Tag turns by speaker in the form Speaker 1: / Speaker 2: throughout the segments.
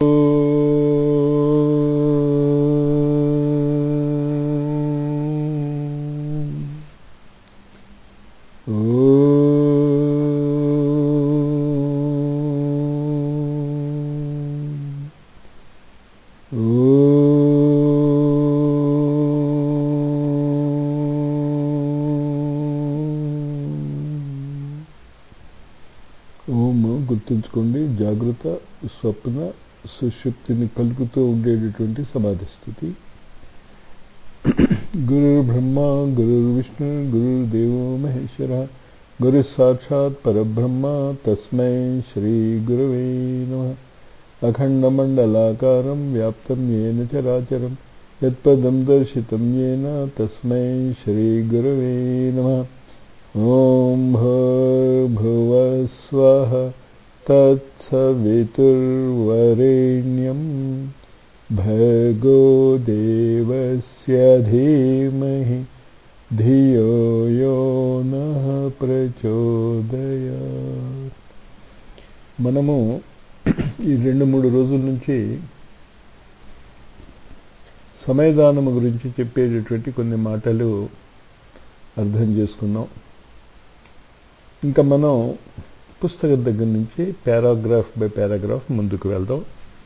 Speaker 1: ఓం గుర్తుంచుకోండి జాగ్రత్త స్వప్న సుషుప్తిని కలుగుతూ ఉండేటటువంటి సమాధి స్థితి గురు బ్రహ్మ గురు విష్ణు గురు దేవో మహేశ్వర గురు సాక్షాత్ పరబ్రహ్మ తస్మై శ్రీ గురవే నమ అఖండమండలాకారం వ్యాప్తం ఏన చరాచరం యత్పదం దర్శితం ఏన తస్మై శ్రీ గురవే నమ ఓం భూర్భువస్వః తత్సవితుర్వరేణ్యం భర్గో దేవస్య ధీమహి ధియో యో నః ప్రచోదయాత్ మనము ఈ రెండు మూడు రోజుల నుంచి సమయదానము గురించి చెప్పేటటువంటి కొన్ని మాటలు అర్థం చేసుకున్నాం ఇంకా మనం పుస్తకం దగ్గర నుంచి పారాగ్రాఫ్ బై పారాగ్రాఫ్ ముందుకు వెళ్దాం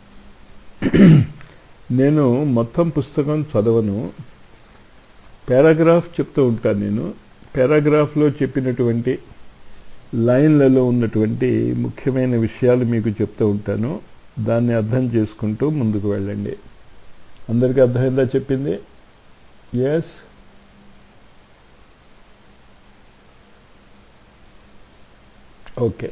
Speaker 1: నేను మొత్తం పుస్తకం చదవను పారాగ్రాఫ్ చెప్తూ ఉంటాను నేను పారాగ్రాఫ్లో చెప్పినటువంటి లైన్లలో ఉన్నటువంటి ముఖ్యమైన విషయాలు మీకు చెప్తూ ఉంటాను దాన్ని అర్థం చేసుకుంటూ ముందుకు వెళ్ళండి అందరికీ అర్థమైందా చెప్పింది ఎస్ ఓకే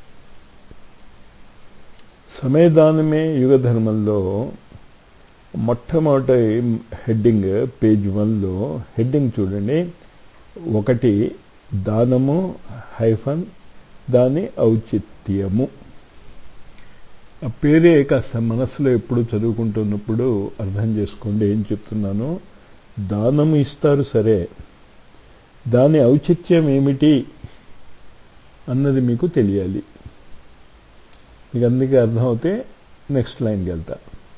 Speaker 1: సమయదానమే యుగ ధర్మంలో మొట్టమొదటి హెడ్డింగ్ పేజ్ వన్లో హెడ్డింగ్ చూడండి ఒకటి దానము హైఫన్ దాని ఔచిత్యము ఆ పేరే కాస్త మనసులో ఎప్పుడు చదువుకుంటున్నప్పుడు అర్థం చేసుకోండి ఏం చెప్తున్నాను దానము ఇస్తారు సరే దాని ఔచిత్యం ఏమిటి అన్నది మీకు తెలియాలి మీకు అందుకే అర్థం అవుతే నెక్స్ట్ లైన్కి వెళ్తా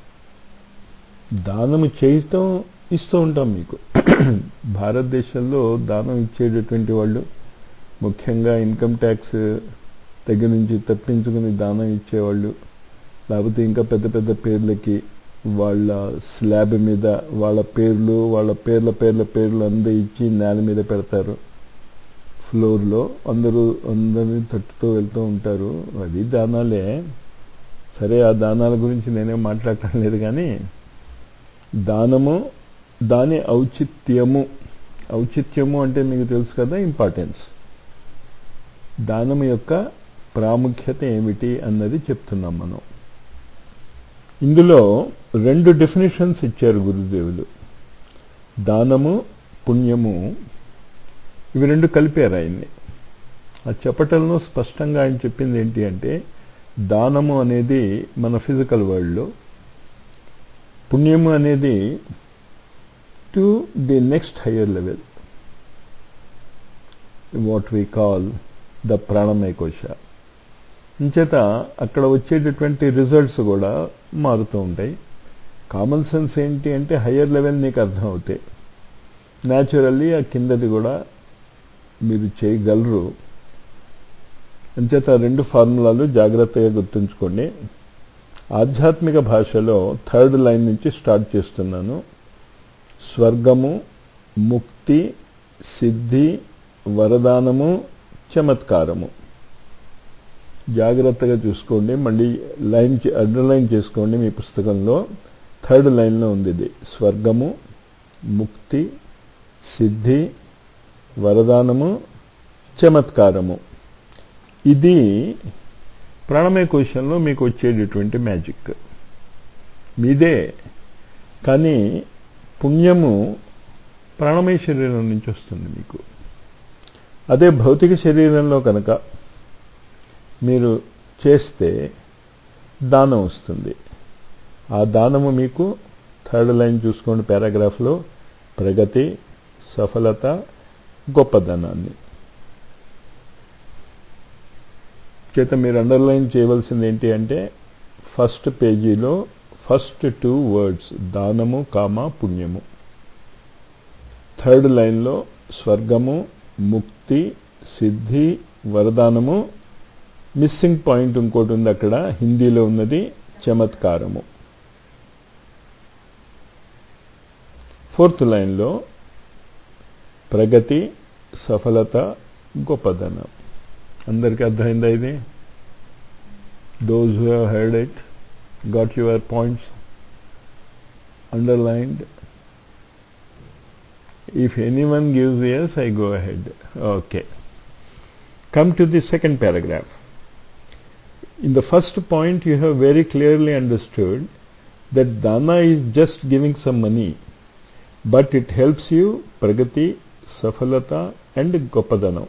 Speaker 1: దానము చేయటం ఇస్తూ ఉంటాం మీకు భారతదేశంలో దానం ఇచ్చేటటువంటి వాళ్ళు ముఖ్యంగా ఇన్కమ్ ట్యాక్స్ దగ్గర నుంచి తప్పించుకుని దానం ఇచ్చేవాళ్ళు లేకపోతే ఇంకా పెద్ద పెద్ద పేర్లకి వాళ్ళ స్లాబ్ మీద వాళ్ళ పేర్లు వాళ్ళ పేర్ల పేర్ల పేర్లు అందరూ ఇచ్చి నేల మీద పెడతారు ఫ్లోర్లో అందరూ అందరినీ తట్టుతూ వెళ్తూ ఉంటారు అది దానాలే సరే ఆ దానాల గురించి నేనేం మాట్లాడటం లేదు కానీ దానము దాని ఔచిత్యము ఔచిత్యము అంటే మీకు తెలుసు కదా ఇంపార్టెన్స్ దానము యొక్క ప్రాముఖ్యత ఏమిటి అన్నది చెప్తున్నాం మనం ఇందులో రెండు డెఫినేషన్స్ ఇచ్చారు గురుదేవులు దానము పుణ్యము ఇవి రెండు కలిపారు ఆయన్ని ఆ చెప్పటంలో స్పష్టంగా ఆయన చెప్పింది ఏంటి అంటే దానము అనేది మన ఫిజికల్ వరల్డ్లో పుణ్యము అనేది to the next higher level what we call the ప్రాణమయ కోశ ఇంచేత అక్కడ వచ్చేటటువంటి రిజల్ట్స్ కూడా మారుతూ ఉంటాయి కామన్ సెన్స్ ఏంటి అంటే హయ్యర్ లెవెల్ నీకు అర్థం అవుతాయి న్యాచురల్లీ ఆ కిందది కూడా మీరు చేయగలరు అంచేత రెండు ఫార్ములాలు జాగ్రత్తగా గుర్తుంచుకోండి ఆధ్యాత్మిక భాషలో థర్డ్ లైన్ నుంచి స్టార్ట్ చేస్తున్నాను స్వర్గము ముక్తి సిద్ధి వరదానము చమత్కారము జాగ్రత్తగా చూసుకోండి మళ్ళీ లైన్ అండర్లైన్ చేసుకోండి మీ పుస్తకంలో థర్డ్ లైన్లో ఉంది ఇది స్వర్గము ముక్తి సిద్ధి వరదానము చమత్కారము ఇది ప్రాణమయ కోశంలో మీకు వచ్చేటటువంటి మ్యాజిక్ మీదే కానీ పుణ్యము ప్రాణమయ శరీరం నుంచి వస్తుంది మీకు అదే భౌతిక శరీరంలో కనుక మీరు చేస్తే దానం వస్తుంది ఆ దానము మీకు థర్డ్ లైన్ చూసుకోండి పారాగ్రాఫ్లో ప్రగతి సఫలత గొప్పదనాన్ని చేత మీరు అండర్లైన్ చేయవలసింది ఏంటి అంటే ఫస్ట్ పేజీలో ఫస్ట్ టూ వర్డ్స్ దానము కామ పుణ్యము థర్డ్ లైన్లో స్వర్గము ముక్తి సిద్ధి వరదానము మిస్సింగ్ పాయింట్ ఇంకోటి ఉంది అక్కడ హిందీలో ఉన్నది చమత్కారము ఫోర్త్ లైన్లో ప్రగతి సఫలత గొప్పదనం అందరికీ అర్థమైందా ఇది those who have heard it got your points underlined If anyone gives yes, I go ahead. Okay. Come to the second paragraph. In the first point, you have very clearly understood that dana is just giving some money, but it helps you pragati, safalata, and gopadanam.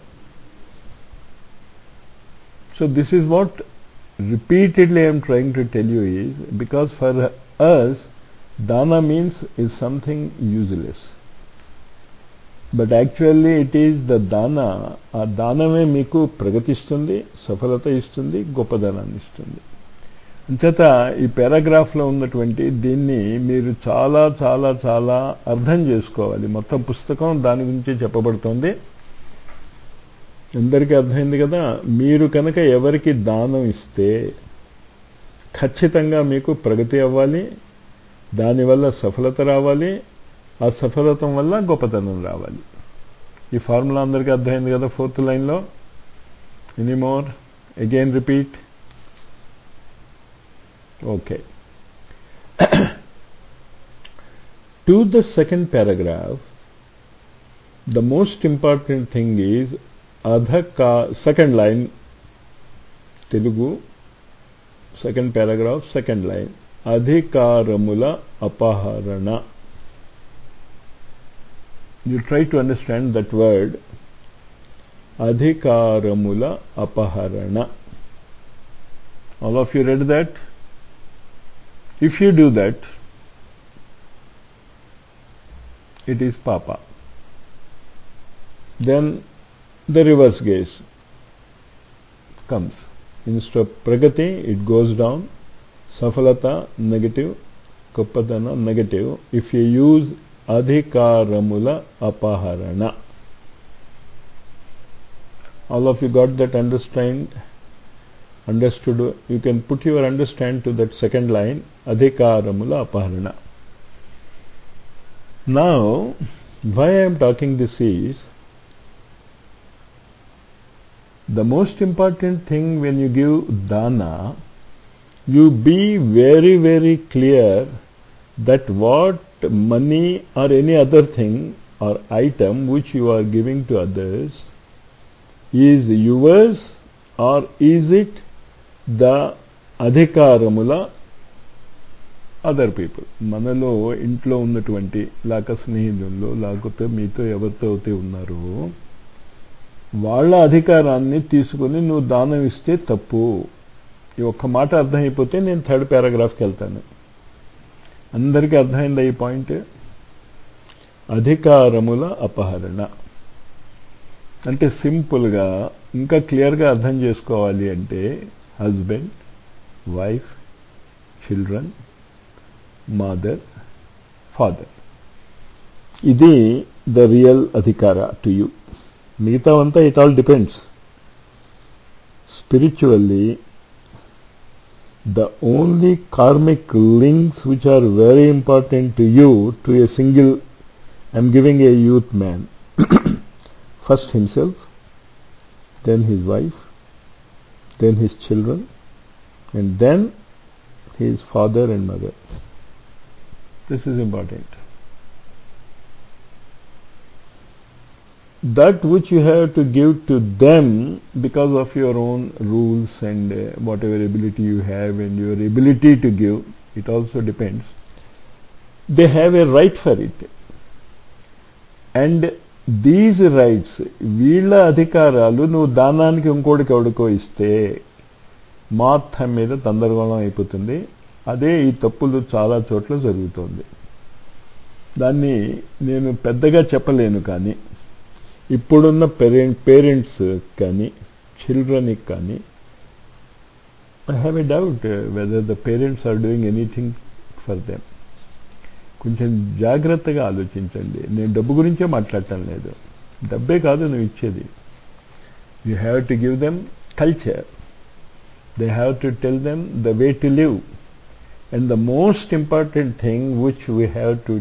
Speaker 1: So this is what repeatedly I am trying to tell you is because for us, dana means is something useless. But actually it is the దాన ఆ దానమే మీకు ప్రగతిస్తుంది సఫలత ఇస్తుంది గొప్పదనాన్ని ఇస్తుంది అంచేత ఈ పారాగ్రాఫ్లో ఉన్నటువంటి దీన్ని మీరు చాలా చాలా చాలా అర్థం చేసుకోవాలి మొత్తం పుస్తకం దాని గురించి చెప్పబడుతోంది అందరికీ అర్థమైంది కదా మీరు కనుక ఎవరికి దానం ఇస్తే ఖచ్చితంగా మీకు ప్రగతి అవ్వాలి దానివల్ల సఫలత రావాలి ఆ సఫలతం వల్ల గొప్పతనం రావాలి ఈ ఫార్ములా అందరికీ అర్థమైంది కదా ఫోర్త్ లైన్లో any more again repeat okay to the second paragraph the most important thing is అధ కా second line Telugu second paragraph second line అధికారముల అపహరణ you try to understand that word adhikaramula apaharana all of you read that if you do that it is papa then the reverse gaze comes instead of pragati it goes down safalata negative koppadana negative if you use అధికారముల అపహరణ all of you got that understand understood you can put your understand to that second line adhikaramula apaharana now why i am talking this is the most important thing when you give dana you be very very clear that what money or any other thing or item which you are giving to others is yours or is it the అధికారముల other people మనలో ఇంట్లో ఉన్నటువంటి లేక స్నేహితుల్లో లేకపోతే మీతో ఎవరితో అయితే ఉన్నారో వాళ్ళ అధికారాన్ని తీసుకుని నువ్వు దానం ఇస్తే తప్పు ఈ ఒక్క మాట అర్థమైపోతే నేను థర్డ్ పారాగ్రాఫ్కి వెళ్తాను అందరికీ అర్థమైందా ఈ పాయింట్ అధికారముల అపహరణ అంటే సింపుల్గా ఇంకా క్లియర్గా అర్థం చేసుకోవాలి అంటే husband wife children mother father ఇది ద రియల్ అధికార టు యూ మిగతా అంతా it all depends spiritually the only karmic links which are very important to you to a single i'm giving a youth man first himself then his wife then his children and then his father and mother this is important that which you have to give to them because of your own rules and uh, whatever ability you have and your ability to give, it also depends. They have a right for it. And these rights వీళ్ళ అధికారాలు నువ్వు దానానికి ఇంకోటికి ఎవడికో ఇస్తే మొత్తం మీద తందరగోళం అయిపోతుంది అదే ఈ తప్పులు చాలా చోట్ల జరుగుతోంది దాన్ని నేను పెద్దగా చెప్పలేను కానీ ఇప్పుడున్న పేరెంట్ పేరెంట్స్ కానీ చిల్డ్రన్కి కానీ I have a doubt whether the parents are doing anything for them కొంచెం జాగ్రత్తగా ఆలోచించండి నేను డబ్బు గురించే మాట్లాడటం లేదు డబ్బే కాదు నువ్వు ఇచ్చేది you have to give them culture they have to tell them the way to live and the most important thing which we have to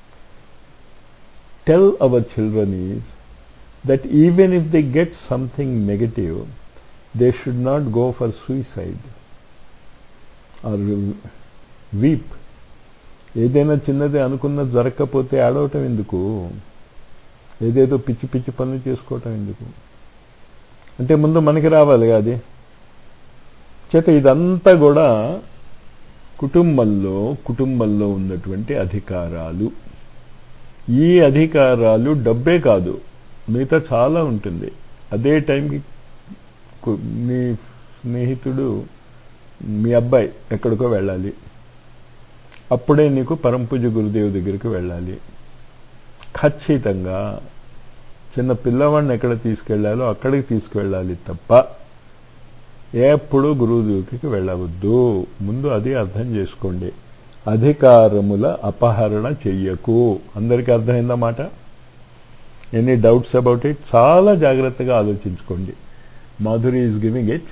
Speaker 1: tell our children is that even if they get something negative, they should not go for suicide or weep. ఏదైనా చిన్నది అనుకున్నది జరగకపోతే ఆడవటం ఎందుకు ఏదేదో పిచ్చి పిచ్చి పనులు చేసుకోవటం ఎందుకు అంటే ముందు మనకి రావాలి అది చేత ఇదంతా కూడా కుటుంబంలో కుటుంబంలో ఉన్నటువంటి అధికారాలు ఈ అధికారాలు డబ్బే కాదు మిగతా చాలా ఉంటుంది అదే టైంకి మీ స్నేహితుడు మీ అబ్బాయి ఎక్కడికో వెళ్ళాలి అప్పుడే నీకు పరంపూజ గురుదేవ్ దగ్గరికి వెళ్ళాలి ఖచ్చితంగా చిన్న పిల్లవాడిని ఎక్కడ తీసుకెళ్లాలో అక్కడికి తీసుకువెళ్ళాలి తప్ప ఎప్పుడు గురువుదేవికి వెళ్ళవద్దు ముందు అది అర్థం చేసుకోండి అధికారముల అపహరణ చెయ్యకు అందరికీ అర్థమైందా మాట ఎనీ డౌట్స్ అబౌట్ ఇట్ చాలా జాగ్రత్తగా ఆలోచించుకోండి Madhuri is giving it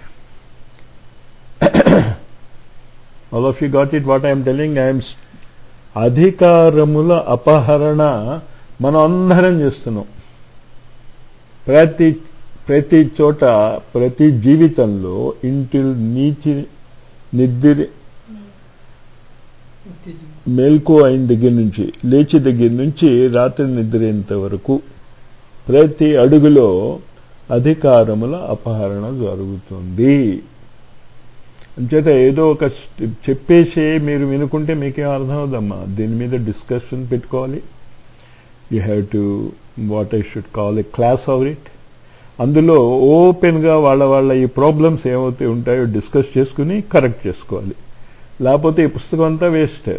Speaker 1: all of you got it what I'm telling I'm అధికారముల అపహరణ మనం అందరం చేస్తున్నాం ప్రతి ప్రతి చోట ప్రతి జీవితంలో ఇంటి నీచి నిద్ర మేల్కో అయిన దగ్గర నుంచి లేచి దగ్గర నుంచి రాత్రి నిద్రేంత వరకు ప్రతి అడుగులో అధికారముల అపహరణ జరుగుతుంది అంచేత ఏదో ఒక చెప్పేసి మీరు వినుకుంటే మీకేం అర్థం అవుదమ్మా దీని మీద డిస్కషన్ పెట్టుకోవాలి you have to what I should call a class hour it అందులో ఓపెన్గా వాళ్ళ వాళ్ళ ఈ ప్రాబ్లమ్స్ ఏమైతే ఉంటాయో డిస్కస్ చేసుకుని కరెక్ట్ చేసుకోవాలి లేకపోతే ఈ పుస్తకం అంతా వేస్ట్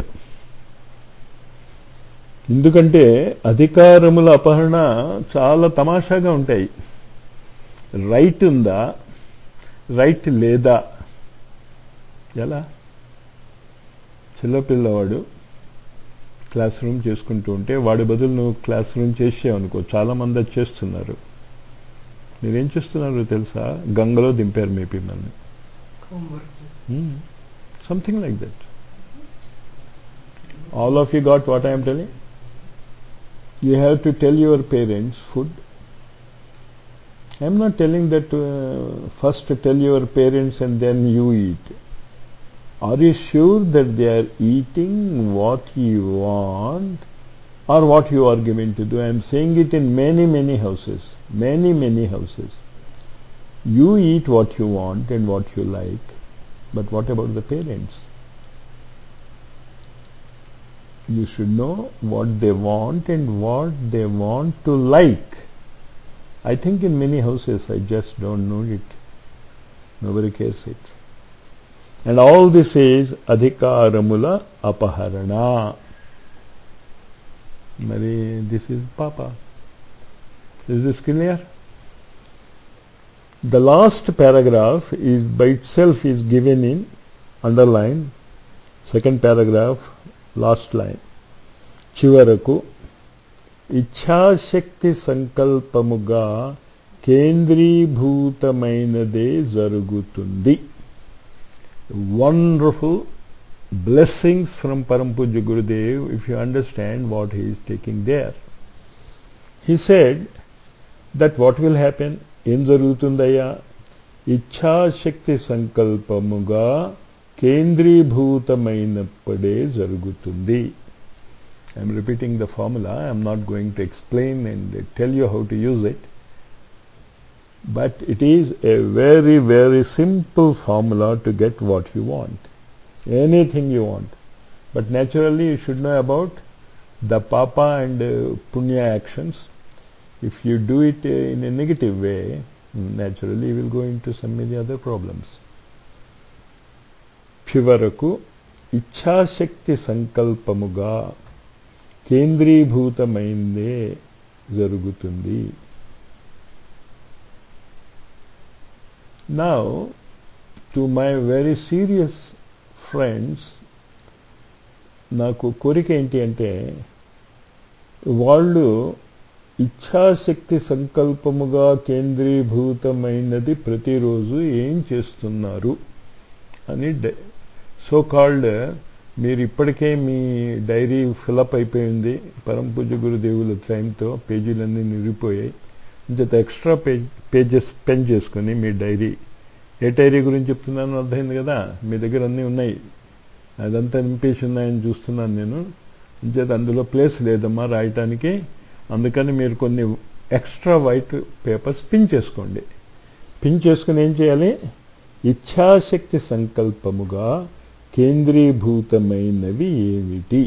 Speaker 1: ఎందుకంటే అధికారముల అపహరణ చాలా తమాషాగా ఉంటాయి రైట్ ఉందా రైట్ లేదా ఎలా చిన్నపిల్లవాడు క్లాస్ రూమ్ చేసుకుంటూ ఉంటే వాడి బదులు నువ్వు క్లాస్ రూమ్ చేసావనుకో చాలా మంది అది చేస్తున్నారు మీరేం చేస్తున్నారు తెలుసా గంగలో దింపారు మీ పిమ్మల్ని something like that all of you got what I'm telling you have to tell your parents food. I am not telling that uh, first tell your parents and then you eat. Are you sure that they are eating what you want or what you are given to do? I am saying it in many, many houses. Many, many houses. You eat what you want and what you like, but what about the parents? you should know what they want and what they want to like. I think in many houses I just don't know it. Nobody cares it. And all this is adhikaramula apaharana. Mary, this is Papa. Is this clear? The last paragraph is by itself is given in underline. Second paragraph, last line చివరకు ఇచ్ఛాశక్తి సంకల్పముగా కేంద్రీభూతమైనదే జరుగుతుంది wonderful blessings from Parampujya Gurudev if you understand what he is taking there. He said that what will happen? ఏం జరుగుతుందయ్యా ఇచ్ఛాశక్తి సంకల్పముగా కేంద్రీభూతమైనప్పుడే జరుగుతుంది I'm repeating the formula I'm not going to explain and tell you how to use it but it is a very very simple formula to get what you want anything you want. But naturally, you should know about the papa and uh, punya actions. If you do it uh, in a negative way, naturally you will go into some many other problems. చివరకు ఇచ్ఛాశక్తి సంకల్పముగా కేంద్రీభూతమైందే జరుగుతుంది నా to my very serious friends నాకు కోరిక ఏంటి అంటే వాళ్ళు ఇచ్ఛాశక్తి సంకల్పముగా కేంద్రీభూతమైనది ప్రతిరోజు ఏం చేస్తున్నారు అని సో కాల్డ్ మీరు ఇప్పటికే మీ డైరీ ఫిలప్ అయిపోయింది పరమ పూజ గురుదేవుల టైంతో పేజీలన్నీ నిరిగిపోయాయి ఇంత ఎక్స్ట్రా పేజ్ పేజెస్ పెన్ చేసుకుని మీ డైరీ ఏ డైరీ గురించి చెప్తున్నాను అర్థమైంది కదా మీ దగ్గర అన్నీ ఉన్నాయి అదంతా నింపేసి ఉన్నాయని చూస్తున్నాను నేను ఇంచేత అందులో ప్లేస్ లేదమ్మా రాయటానికి అందుకని మీరు కొన్ని ఎక్స్ట్రా వైట్ పేపర్స్ పిన్ చేసుకోండి పిన్ చేసుకుని ఏం చేయాలి ఇచ్ఛాశక్తి సంకల్పముగా కేంద్రీభూతమైనవి ఏమిటి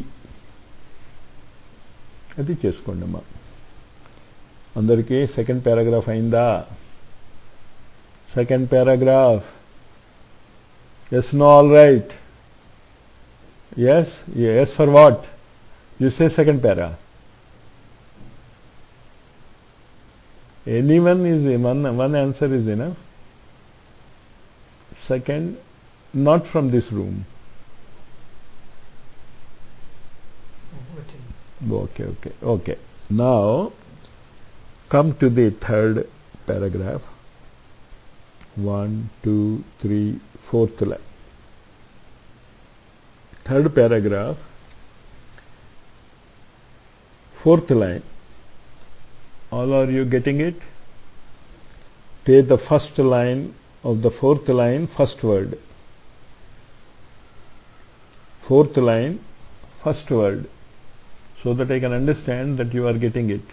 Speaker 1: అది చేసుకోండి అమ్మా అందరికీ సెకండ్ పారాగ్రాఫ్ అయిందా second paragraph yes no all right yes yes for what you say second para anyone is one one answer is enough second not from this room okay okay okay now come to the third paragraph one two three fourth line third paragraph fourth line all are you getting it take the first line of the fourth line first word fourth line first word so that I can understand that you are getting it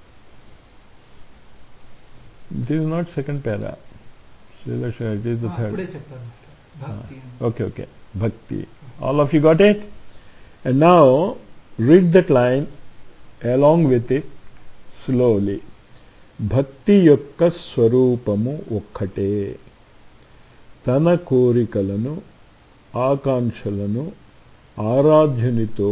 Speaker 1: this is not second para it is the third okay okay bhakti all of you got it and now read that line along with it slowly భక్తి యొక్క స్వరూపము ఒక్కటే తన కోరికలను ఆకాంక్షలను ఆరాధ్యునితో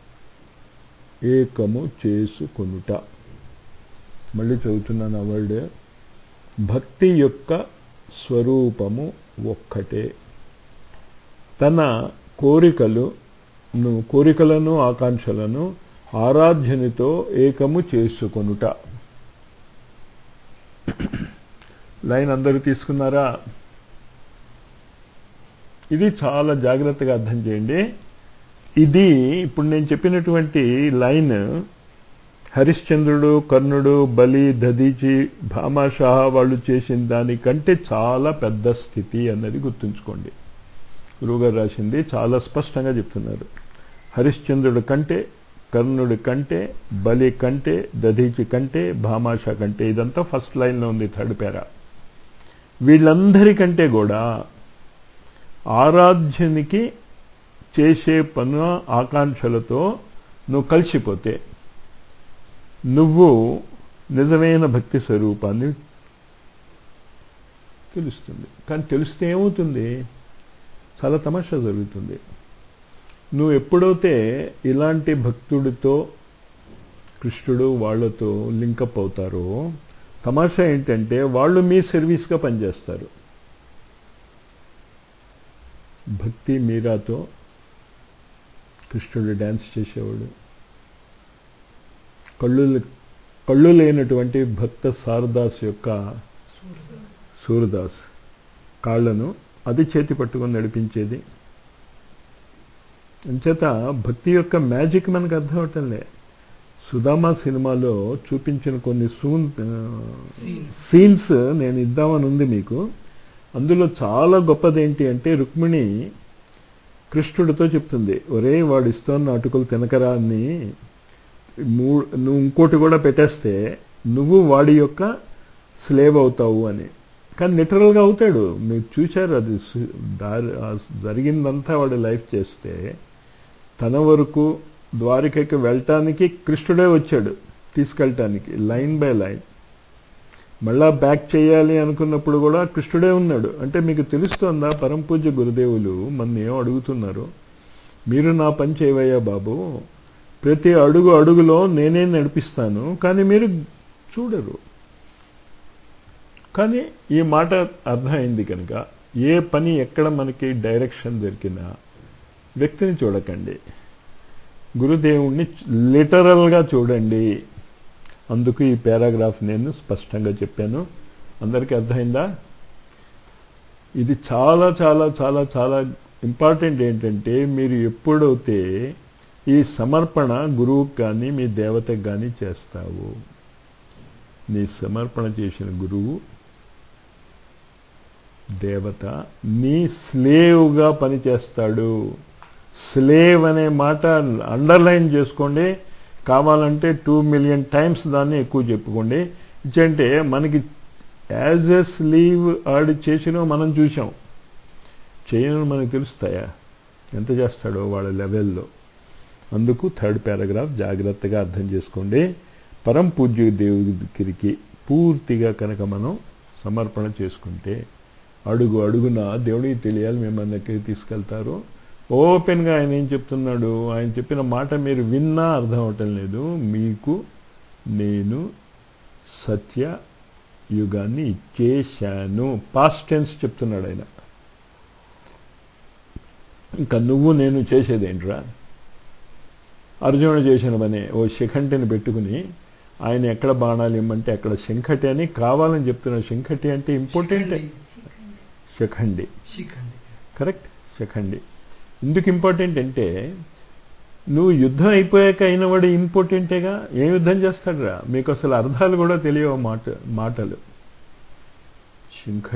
Speaker 1: ఏకము చేసుకొనుట మళ్ళీ చదువుతున్నాను ఆ వర్డ్ భక్తి యొక్క స్వరూపము ఒక్కటే తన కోరికలు కోరికలను ఆకాంక్షలను ఆరాధ్యునితో ఏకము చేసుకొనుట లైన్ అందరూ తీసుకున్నారా ఇది చాలా జాగ్రత్తగా అర్థం చేయండి ఇది ఇప్పుడు నేను చెప్పినటువంటి లైన్ హరిశ్చంద్రుడు కర్ణుడు బలి దదీచి భామాషాహ వాళ్ళు చేసిన దానికంటే చాలా పెద్ద స్థితి అన్నది గుర్తుంచుకోండి గురువుగారు రాసింది చాలా స్పష్టంగా చెప్తున్నారు హరిశ్చంద్రుడు కంటే కర్ణుడి కంటే బలి కంటే దధీచి కంటే భామాష కంటే ఇదంతా ఫస్ట్ లైన్లో ఉంది థర్డ్ పేరా వీళ్ళందరికంటే కూడా ఆరాధ్యునికి చేసే పను ఆకాంక్షలతో నువ్వు కలిసిపోతే నువ్వు నిజమైన భక్తి స్వరూపాన్ని తెలుస్తుంది కానీ తెలిస్తే ఏమవుతుంది చాలా తమాషా జరుగుతుంది నువ్వు ఎప్పుడైతే ఇలాంటి భక్తుడితో కృష్ణుడు వాళ్లతో లింకప్ అవుతారో తమాషా ఏంటంటే వాళ్ళు మీ సర్వీస్గా పనిచేస్తారు భక్తి మీరాతో కృష్ణుడు డ్యాన్స్ చేసేవాడు కళ్ళు కళ్ళు లేనటువంటి భక్త సారదాస్ యొక్క సూరదాస్ కాళ్లను అది చేతి పట్టుకొని నడిపించేది అంచేత భక్తి యొక్క మ్యాజిక్ మనకు అర్థం అవటంలే సుధామా సినిమాలో చూపించిన కొన్ని సూన్ సీన్స్ నేను ఇద్దామని ఉంది మీకు అందులో చాలా గొప్పది ఏంటి అంటే రుక్మిణి కృష్ణుడితో చెప్తుంది ఒరే వాడు ఇస్తున్న అటుకులు తినకరా అని నువ్వు ఇంకోటి కూడా పెట్టేస్తే నువ్వు వాడి యొక్క స్లేవ్ అవుతావు అని కానీ లిటరల్గా అవుతాడు మీరు చూశారు అది దారి జరిగిందంతా వాడు లైఫ్ చేస్తే తన వరకు ద్వారికకి వెళ్ళటానికి కృష్ణుడే వచ్చాడు తీసుకెళ్ళటానికి లైన్ బై లైన్ మళ్ళా బ్యాక్ చేయాలి అనుకున్నప్పుడు కూడా కృష్ణుడే ఉన్నాడు అంటే మీకు తెలుస్తోందా పరంపూజ్య గురుదేవులు మన ఏం అడుగుతున్నారు మీరు నా పని చేయవయ్యా బాబు ప్రతి అడుగు అడుగులో నేనే నడిపిస్తాను కానీ మీరు చూడరు కానీ ఈ మాట అర్థమైంది కనుక ఏ పని ఎక్కడ మనకి డైరెక్షన్ దొరికినా వ్యక్తిని చూడకండి గురుదేవుణ్ణి లిటరల్గా చూడండి అందుకు ఈ పారాగ్రాఫ్ నేను స్పష్టంగా చెప్పాను అందరికీ అర్థమైందా ఇది చాలా చాలా చాలా చాలా ఇంపార్టెంట్ ఏంటంటే మీరు ఎప్పుడైతే ఈ సమర్పణ గురువుకి కానీ మీ దేవతకు కానీ చేస్తావు నీ సమర్పణ చేసిన గురువు దేవత నీ స్లేవ్గా పనిచేస్తాడు స్లేవ్ అనే మాట అండర్లైన్ చేసుకోండి కావాలంటే టూ మిలియన్ టైమ్స్ దాన్ని ఎక్కువ చెప్పుకోండి అంటే మనకి యాజ్ ఎ స్లీవ్ ఆడి చేసినో మనం చూసాం చేయను మనకు తెలుస్తాయా ఎంత చేస్తాడో వాళ్ళ లెవెల్లో అందుకు థర్డ్ పారాగ్రాఫ్ జాగ్రత్తగా అర్థం చేసుకోండి పరం పూజ్య దేవుడి దగ్గరికి పూర్తిగా కనుక మనం సమర్పణ చేసుకుంటే అడుగు అడుగున దేవుడికి తెలియాలి మిమ్మల్ని ఎక్కడికి తీసుకెళ్తారు ఓపెన్గా ఆయన ఏం చెప్తున్నాడు ఆయన చెప్పిన మాట మీరు విన్నా అర్థం అవటం లేదు మీకు నేను సత్య యుగాన్ని ఇచ్చేశాను పాస్ట్ టెన్స్ చెప్తున్నాడు ఆయన ఇంకా నువ్వు నేను చేసేదేంట్రా అర్జునుడు చేసిన పని ఓ శిఖంటిని పెట్టుకుని ఆయన ఎక్కడ బాణాలు ఇమ్మంటే అక్కడ శంఖటి అని కావాలని చెప్తున్న శంఖటి అంటే ఇంపార్టెంట్ శిఖండి కరెక్ట్ శిఖండి ఎందుకు ఇంపార్టెంట్ అంటే నువ్వు యుద్ధం అయిపోయాక అయినవాడు ఇంపార్టెంటేగా ఏం యుద్ధం చేస్తాడురా మీకు అసలు అర్థాలు కూడా తెలియవు మాట మాటలు శంఖ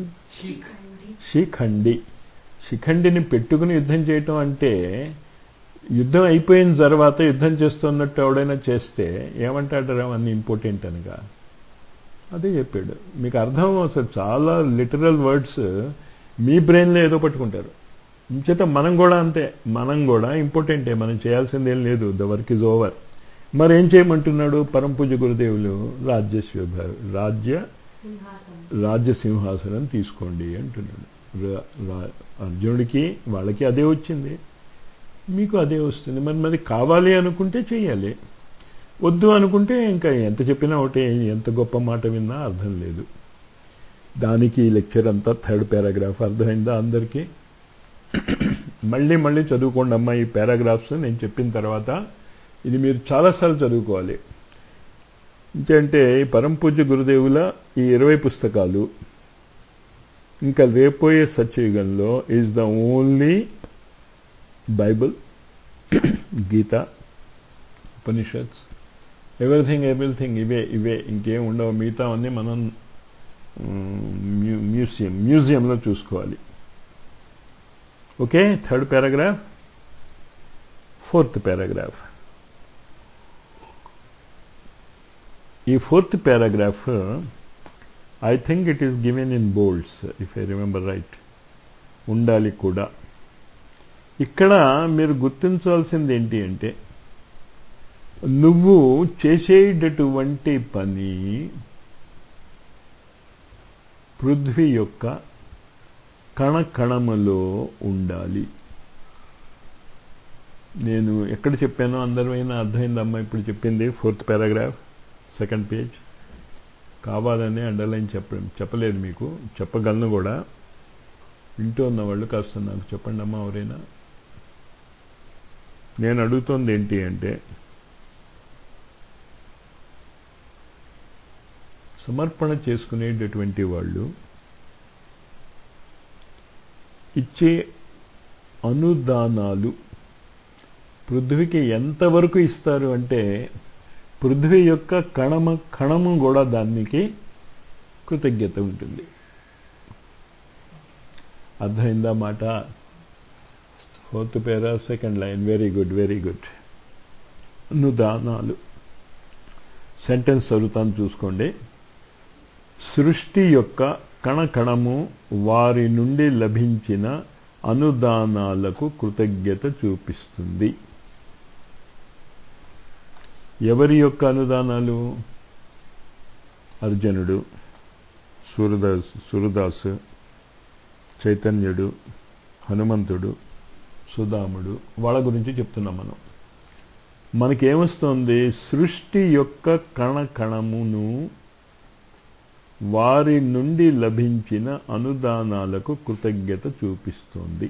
Speaker 1: శిఖండి శిఖండిని పెట్టుకుని యుద్ధం చేయటం అంటే యుద్ధం అయిపోయిన తర్వాత యుద్ధం చేస్తున్నట్టు ఎవడైనా చేస్తే ఏమంటాడరా అన్ని ఇంపార్టెంట్ అనగా అదే చెప్పాడు మీకు అర్థం అసలు చాలా లిటరల్ వర్డ్స్ మీ బ్రెయిన్లో ఏదో పట్టుకుంటారు చేత మనం కూడా అంతే మనం కూడా ఇంపార్టెంటే మనం చేయాల్సింది ఏం లేదు ద వర్క్ ఇస్ ఓవర్ మరి ఏం చేయమంటున్నాడు పరం పూజ గురుదేవులు రాజ్య రాజ్య రాజ్య సింహాసనం తీసుకోండి అంటున్నాడు అర్జునుడికి వాళ్ళకి అదే వచ్చింది మీకు అదే వస్తుంది మరి మరి కావాలి అనుకుంటే చెయ్యాలి వద్దు అనుకుంటే ఇంకా ఎంత చెప్పినా ఒకటే ఎంత గొప్ప మాట విన్నా అర్థం లేదు దానికి ఈ లెక్చర్ అంతా థర్డ్ పారాగ్రాఫ్ అర్థమైందా అందరికీ మళ్ళీ మళ్ళీ చదువుకోండి అమ్మా ఈ పారాగ్రాఫ్స్ నేను చెప్పిన తర్వాత ఇది మీరు చాలాసార్లు చదువుకోవాలి ఇంకంటే పరంపూజ్య గురుదేవుల ఈ ఇరవై పుస్తకాలు ఇంకా రేపోయే సత్యయుగంలో is the only Bible Gita Upanishads everything everything ఇవే ఇవే ఇంకేం ఉండవు మిగతా అన్నీ మనం మ్యూజియం మ్యూజియంలో చూసుకోవాలి okay third paragraph fourth paragraph ఈ fourth paragraph I think it is given in bolds if I remember right ఉండాలి కూడా ఇక్కడ మీరు గుర్తించాల్సింది ఏంటి అంటే నువ్వు చేసేటటువంటి పని పృథ్వీ యొక్క కణకణములో ఉండాలి నేను ఎక్కడ చెప్పానో అందరిమైనా అర్థమైందమ్మా ఇప్పుడు చెప్పింది ఫోర్త్ పారాగ్రాఫ్ సెకండ్ పేజ్ కావాలని అండర్లైన్ చెప్ప చెప్పలేదు మీకు చెప్పగలను కూడా వింటూ ఉన్న వాళ్ళు కాస్త నాకు చెప్పండి అమ్మా ఎవరైనా నేను అడుగుతోంది ఏంటి అంటే సమర్పణ చేసుకునేటటువంటి వాళ్ళు ఇచ్చే అనుదానాలు పృథ్వీకి ఎంతవరకు ఇస్తారు అంటే పృథ్వీ యొక్క కణమ కణము కూడా దానికి కృతజ్ఞత ఉంటుంది అర్థమైందా మాట fourth para second line very good very good అనుదానాలు సెంటెన్స్ చదువుతాను చూసుకోండి సృష్టి యొక్క కణకణము వారి నుండి లభించిన అనుదానాలకు కృతజ్ఞత చూపిస్తుంది ఎవరి యొక్క అనుదానాలు అర్జునుడు సూరదాస్ సురదాసు చైతన్యుడు హనుమంతుడు సుధాముడు వాళ్ళ గురించి చెప్తున్నాం మనం మనకేమొస్తుంది సృష్టి యొక్క కణ కణమును వారి నుండి లభించిన అనుదానాలకు కృతజ్ఞత చూపిస్తోంది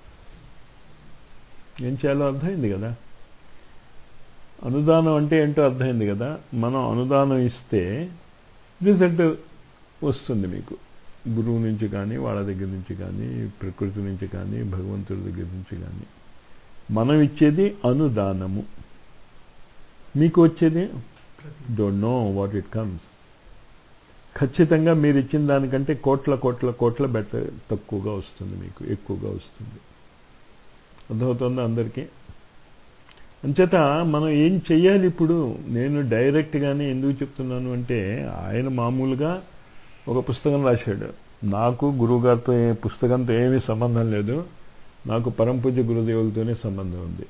Speaker 1: ఏం చేయాలో అర్థమైంది కదా అనుదానం అంటే ఏంటో అర్థమైంది కదా మనం అనుదానం ఇస్తే రిజల్ట్ వస్తుంది మీకు గురువు నుంచి కానీ వాళ్ళ దగ్గర నుంచి కానీ ప్రకృతి నుంచి కానీ భగవంతుడి దగ్గర నుంచి కానీ మనం ఇచ్చేది అనుదానము మీకు వచ్చేది don't know what it comes ఖచ్చితంగా మీరు ఇచ్చిన దానికంటే కోట్ల కోట్ల కోట్ల బెటర్ తక్కువగా వస్తుంది మీకు ఎక్కువగా వస్తుంది అర్థమవుతుందా అందరికీ అంచేత మనం ఏం చెయ్యాలి ఇప్పుడు నేను డైరెక్ట్గానే ఎందుకు చెప్తున్నాను అంటే ఆయన మామూలుగా ఒక పుస్తకం రాశాడు నాకు గురువుగారితో ఏ పుస్తకంతో ఏమీ సంబంధం లేదు నాకు పరంపూజ గురుదేవులతోనే సంబంధం ఉంది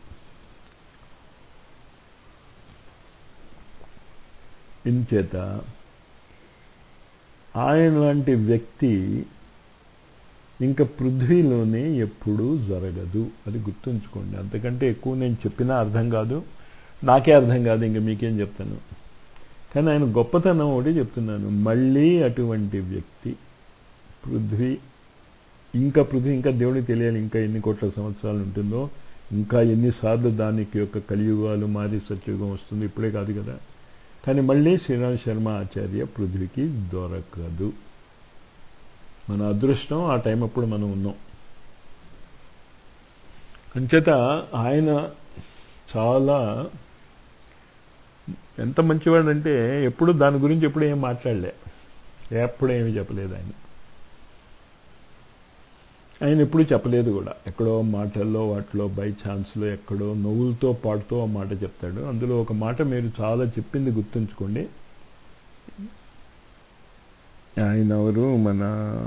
Speaker 1: ఇంచేత ఆయన లాంటి వ్యక్తి ఇంకా పృథ్వీలోనే ఎప్పుడూ జరగదు అది గుర్తుంచుకోండి అంతకంటే ఎక్కువ నేను చెప్పినా అర్థం కాదు నాకే అర్థం కాదు ఇంకా మీకేం చెప్తాను కానీ ఆయన గొప్పతనం ఒకటి చెప్తున్నాను మళ్ళీ అటువంటి వ్యక్తి పృథ్వీ ఇంకా పృథ్వీ ఇంకా దేవుడికి తెలియాలి ఇంకా ఎన్ని కోట్ల సంవత్సరాలు ఉంటుందో ఇంకా ఎన్నిసార్లు దానికి యొక్క కలియుగాలు మారి సత్యుగం వస్తుంది ఇప్పుడే కాదు కదా కానీ మళ్ళీ శ్రీరామ్ శర్మ ఆచార్య పృథ్వీకి దొరకదు మన అదృష్టం ఆ టైం అప్పుడు మనం ఉన్నాం అంచేత ఆయన చాలా ఎంత మంచివాడంటే ఎప్పుడు దాని గురించి ఎప్పుడు ఏం మాట్లాడలే ఎప్పుడు ఏమి చెప్పలేదు ఆయన ఆయన ఎప్పుడు చెప్పలేదు కూడా ఎక్కడో మాటల్లో వాటిలో బై ఛాన్స్లో ఎక్కడో నవ్వులతో పాడుతూ ఆ మాట చెప్తాడు అందులో ఒక మాట మీరు చాలా చెప్పింది గుర్తుంచుకోండి ఆయన ఎవరు మన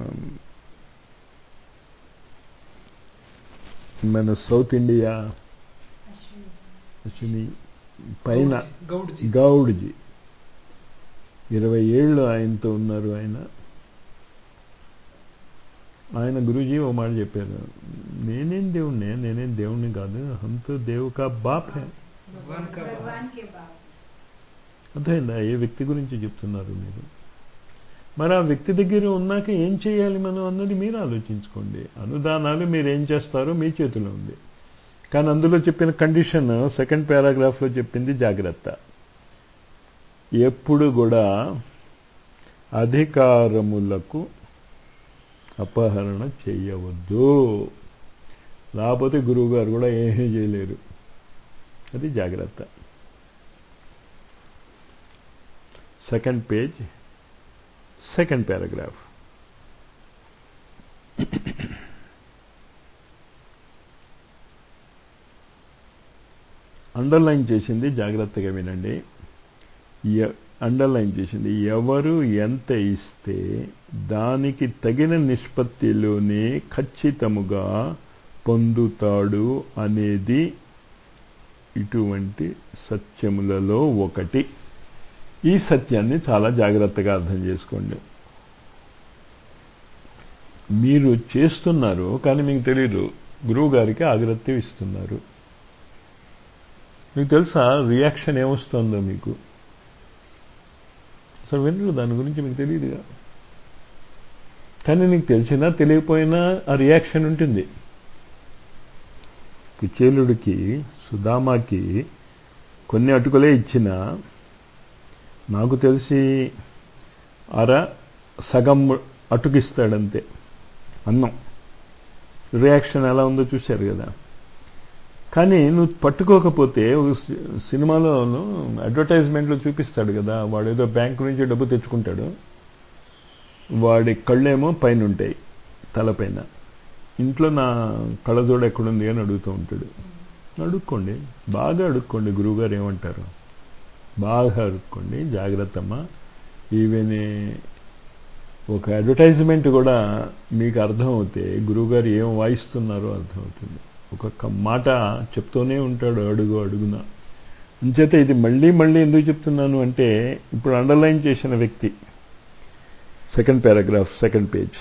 Speaker 1: మన సౌత్ ఇండియా అశ్విని పైన
Speaker 2: గౌడ్జీ
Speaker 1: గౌడ్జీ ఇరవై ఏళ్ళు ఆయనతో ఉన్నారు ఆయన ఆయన గురూజీ ఓ మాట చెప్పారు నేనేం దేవుణ్ణి నేనేం దేవుణ్ణి కాదు హంతో దేవు కా బాప్ హే
Speaker 2: भगवान का बाप।
Speaker 3: भगवान के बाप
Speaker 1: అర్థమైందా ఏ వ్యక్తి గురించి చెప్తున్నారు మీరు మరి ఆ వ్యక్తి దగ్గర ఉన్నాక ఏం చేయాలి మనం అన్నది మీరు ఆలోచించుకోండి అనుదానాలు మీరు ఏం చేస్తారో మీ చేతిలో ఉంది కానీ అందులో చెప్పిన కండిషన్ సెకండ్ పారాగ్రాఫ్లో చెప్పింది జాగ్రత్త ఎప్పుడు కూడా అధికారములకు అపహరణ చేయవద్దు లేకపోతే గురువు గారు కూడా ఏమీ చేయలేరు అది జాగ్రత్త second page second paragraph underline చేసింది జాగ్రత్తగా వినండి ఎ- అండర్లైన్ చేసింది ఎవరు ఎంత ఇస్తే దానికి తగిన నిష్పత్తిలోనే ఖచ్చితముగా పొందుతాడు అనేది ఇటువంటి సత్యములలో ఒకటి ఈ సత్యాన్ని చాలా జాగ్రత్తగా అర్థం చేసుకోండి మీరు చేస్తున్నారు కానీ మీకు తెలియదు గురువు గారికి ఆగ్రత్యం ఇస్తున్నారు మీకు తెలుసా రియాక్షన్ ఏమొస్తుందో మీకు అసలు వినరు దాని గురించి మీకు తెలియదుగా కానీ నీకు తెలిసినా తెలియకపోయినా ఆ రియాక్షన్ ఉంటుంది కుచేలుడికి సుధామాకి కొన్ని అటుకులే ఇచ్చిన నాకు తెలిసి అర సగం అటుకిస్తాడంతే అన్నం రియాక్షన్ ఎలా ఉందో చూశారు కదా కానీ నువ్వు పట్టుకోకపోతే ఒక సి- సినిమాలోను అడ్వర్టైజ్మెంట్లో చూపిస్తాడు కదా వాడు ఏదో బ్యాంకు నుంచి డబ్బు తెచ్చుకుంటాడు వాడి కళ్ళేమో పైన ఉంటాయి తలపైన ఇంట్లో నా కళ్ళజోడ ఎక్కడుంది అని అడుగుతూ ఉంటాడు అడుక్కోండి బాగా అడుక్కోండి గురువుగారు ఏమంటారు బాగా అడుక్కోండి జాగ్రత్తమ్మా ఈవెన్ ఒక అడ్వర్టైజ్మెంట్ కూడా మీకు అర్థమవుతే గురువుగారు ఏం వాయిస్తున్నారో అర్థమవుతుంది ఒక్కొక్క మాట చెప్తూనే ఉంటాడు అడుగు అడుగున అంచేత ఇది మళ్ళీ మళ్ళీ ఎందుకు చెప్తున్నాను అంటే ఇప్పుడు అండర్లైన్ చేసిన వ్యక్తి సెకండ్ పారాగ్రాఫ్ సెకండ్ పేజ్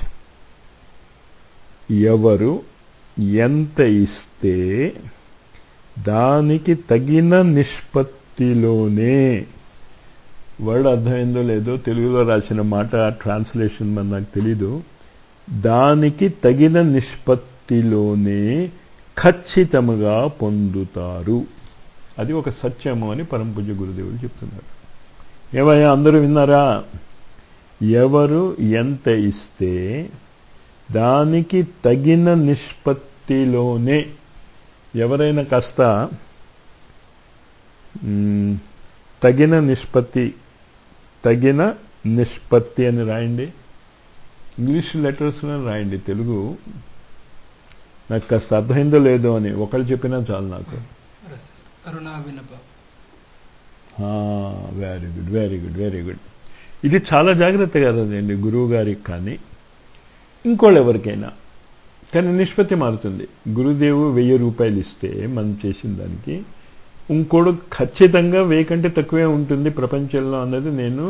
Speaker 1: ఎవరు ఎంత ఇస్తే దానికి తగిన నిష్పత్తిలోనే వర్డ్ అర్థమైందో లేదో తెలుగులో రాసిన మాట ట్రాన్స్లేషన్ మరి నాకు తెలీదు దానికి తగిన నిష్పత్తిలోనే ఖచ్చితముగా పొందుతారు అది ఒక సత్యము అని పరంపూజ గురుదేవులు చెప్తున్నారు ఏమయ్యా అందరూ విన్నారా ఎవరు ఎంత ఇస్తే దానికి తగిన నిష్పత్తిలోనే ఎవరైనా కాస్త తగిన నిష్పత్తి తగిన నిష్పత్తి అని రాయండి ఇంగ్లీష్ లెటర్స్లో రాయండి తెలుగు నాకు కాస్త అర్థమైందో లేదో అని ఒకళ్ళు చెప్పినా చాలు నాకు
Speaker 2: కరుణా వినప
Speaker 1: very good very good very good ఇది చాలా జాగ్రత్తగా రాదండి గురువు గారికి కానీ ఇంకోళ్ళు ఎవరికైనా కానీ నిష్పత్తి మారుతుంది గురుదేవు వెయ్యి రూపాయలు ఇస్తే మనం చేసిన దానికి ఇంకోడు ఖచ్చితంగా వెయ్యి కంటే తక్కువే ఉంటుంది ప్రపంచంలో అన్నది నేను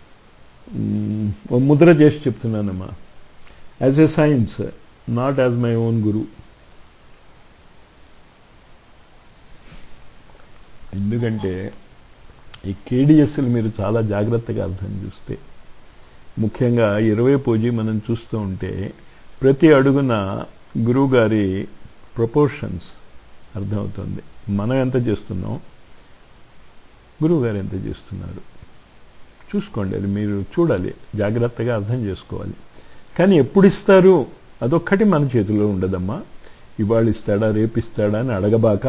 Speaker 1: ముద్ర చేసి చెప్తున్నానమ్మా as a science not as my own గురు ఎందుకంటే ఈ కేడిఎస్లు మీరు చాలా జాగ్రత్తగా అర్థం చూస్తే ముఖ్యంగా ఇరవై పూజి మనం చూస్తూ ఉంటే ప్రతి అడుగున గురువు గారి ప్రపోర్షన్స్ అర్థమవుతుంది మనం ఎంత చేస్తున్నాం గురువు గారు ఎంత చేస్తున్నారు చూసుకోండి అది మీరు చూడాలి జాగ్రత్తగా అర్థం చేసుకోవాలి కానీ ఎప్పుడు ఇస్తారు అదొక్కటి మన చేతిలో ఉండదమ్మా ఇవాళ ఇస్తాడా రేపు ఇస్తాడా అని అడగబాక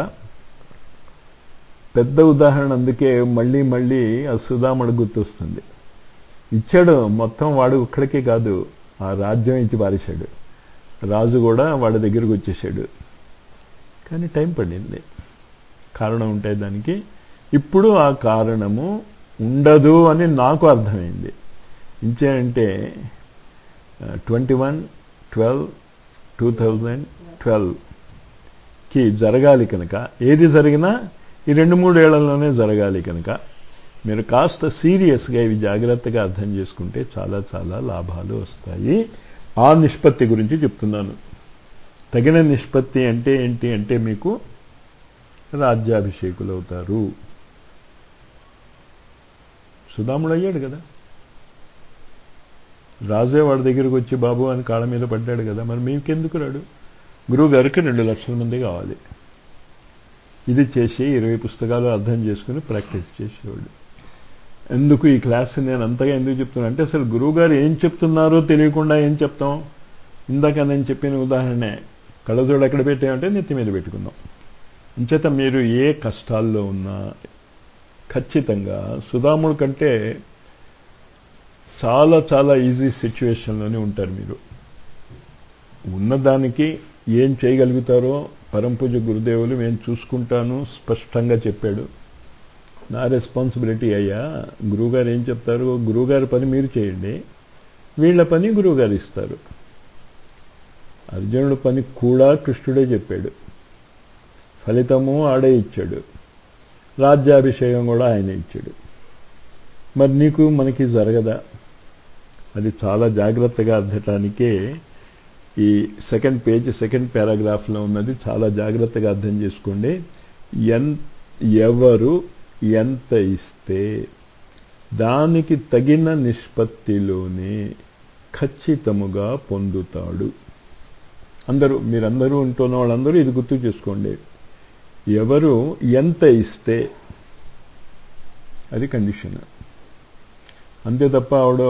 Speaker 1: పెద్ద ఉదాహరణ అందుకే మళ్ళీ మళ్ళీ ఆ సుధాముడు గుర్తొస్తుంది ఇచ్చాడు మొత్తం వాడు ఒక్కడికే కాదు ఆ రాజ్యం ఇచ్చి పారేశాడు రాజు కూడా వాడి దగ్గరకు వచ్చేసాడు కానీ టైం పడింది కారణం ఉంటాయి దానికి ఇప్పుడు ఆ కారణము ఉండదు అని నాకు అర్థమైంది ఇంచేంటే twenty one twelve two thousand ట్వెల్వ్కి జరగాలి కనుక ఏది జరిగినా ఈ రెండు మూడేళ్లలోనే జరగాలి కనుక మీరు కాస్త సీరియస్గా ఇవి జాగ్రత్తగా అర్థం చేసుకుంటే చాలా చాలా లాభాలు వస్తాయి ఆ నిష్పత్తి గురించి చెప్తున్నాను తగిన నిష్పత్తి అంటే ఏంటి అంటే మీకు రాజ్యాభిషేకులు అవుతారు సుధాముడు అయ్యాడు కదా రాజే వాడి దగ్గరికి వచ్చి బాబు అని కాళ్ళ మీద పడ్డాడు కదా మరి మీకెందుకు రాడు గురువు గారికి రెండు లక్షల మంది కావాలి ఇది చేసి ఇరవై పుస్తకాలు అర్థం చేసుకుని ప్రాక్టీస్ చేసేవాడు ఎందుకు ఈ క్లాస్ నేను అంతగా ఎందుకు చెప్తున్నా అంటే అసలు గురువు గారు ఏం చెప్తున్నారో తెలియకుండా ఏం చెప్తాం ఇందాక నేను చెప్పిన ఉదాహరణే కళ్ళజోడు ఎక్కడ పెట్టామంటే నెత్తి మీద పెట్టుకుందాం అంచేత మీరు ఏ కష్టాల్లో ఉన్నా ఖచ్చితంగా సుధాముడు కంటే చాలా చాలా ఈజీ సిచ్యువేషన్లోనే ఉంటారు మీరు ఉన్నదానికి ఏం చేయగలుగుతారో పరంపూజ గురుదేవులు నేను చూసుకుంటాను స్పష్టంగా చెప్పాడు నా రెస్పాన్సిబిలిటీ అయ్యా గురువుగారు ఏం చెప్తారు గురువుగారి పని మీరు చేయండి వీళ్ళ పని గురువుగారు ఇస్తారు అర్జునుడి పని కూడా కృష్ణుడే చెప్పాడు ఫలితము ఆడే ఇచ్చాడు రాజ్యాభిషేకం కూడా ఆయన ఇచ్చాడు మరి నీకు మనకి జరగదా అది చాలా జాగ్రత్తగా అర్థటానికే ఈ సెకండ్ పేజ్ సెకండ్ పారాగ్రాఫ్లో ఉన్నది చాలా జాగ్రత్తగా అర్థం చేసుకోండి ఎన్ ఎవరు ఎంత ఇస్తే దానికి తగిన నిష్పత్తిలోనే ఖచ్చితముగా పొందుతాడు అందరూ మీరందరూ ఉంటున్న వాళ్ళందరూ ఇది గుర్తు చేసుకోండి ఎవరు ఎంత ఇస్తే అది కండిషన్ అంతే తప్ప ఆవిడ